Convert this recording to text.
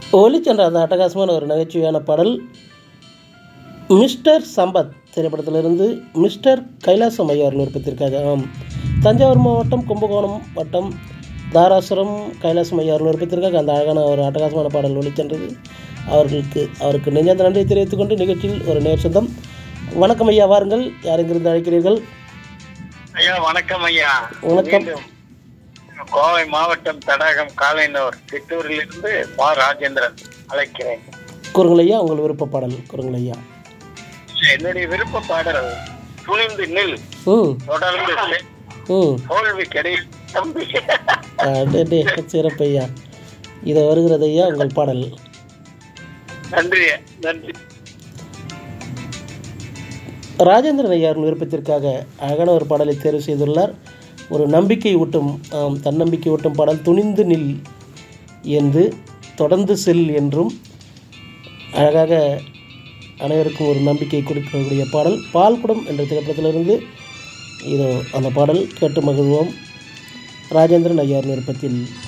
ஒலிச்சென்ற அந்த அட்டகாசமான ஒரு நகைச்சுவையான பாடல் மிஸ்டர் சம்பத் திரைப்படத்திலிருந்து மிஸ்டர் கைலாசம் ஐயார் விருப்பத்திற்காக ஆம் தஞ்சாவூர் மாவட்டம் கும்பகோணம் வட்டம் தாராசுரம் கைலாசம் ஐயார் விருப்பத்திற்காக அந்த அழகான ஒரு அட்டகாசமான பாடல் ஒலிச்சென்றது அவர்களுக்கு அவருக்கு நெஞ்சார்ந்த நன்றியை தெரிவித்துக் கொண்டு நிகழ்ச்சியில் ஒரு நேர் சொந்தம் வணக்கம் ஐயா வாருங்கள் யார் எங்கிருந்து அழைக்கிறீர்கள் ஐயா வணக்கம் ஐயா வணக்கம். மீண்டும் கோவை மாவட்டம் தடாகம் காலைனூர் சித்தூரிலிருந்து மா ராஜேந்திரன் அழைக்கிறேன் கூறுங்கள் ஐயா உங்கள் விருப்ப பாடல் கூறுங்கள் ஐயா என்னுடைய விருப்ப பாடல் துணிந்து நில் ம் தொடர்ந்து செல். ம் தோல்வி கிடையாது தம்பி அடடே சிறப்பு ஐயா இது வருகிறது ஐயா உங்கள் பாடல் நன்றி நன்றி ராஜேந்திரன் ஐயாரின் விருப்பத்திற்காக அழகான ஒரு பாடலை தேர்வு செய்துள்ளார் ஒரு நம்பிக்கை ஊட்டும் ஆம், தன்னம்பிக்கை ஊட்டும் பாடல் துணிந்து நில் என்று தொடர்ந்து செல் என்றும் அழகாக அனைவருக்கும் ஒரு நம்பிக்கை கொடுக்கக்கூடிய பாடல் பால்குடம் என்ற திரைப்படத்திலிருந்து இதோ அந்த பாடல் கேட்டு மகிழ்வோம் ராஜேந்திரன் ஐயாரின் விருப்பத்தில்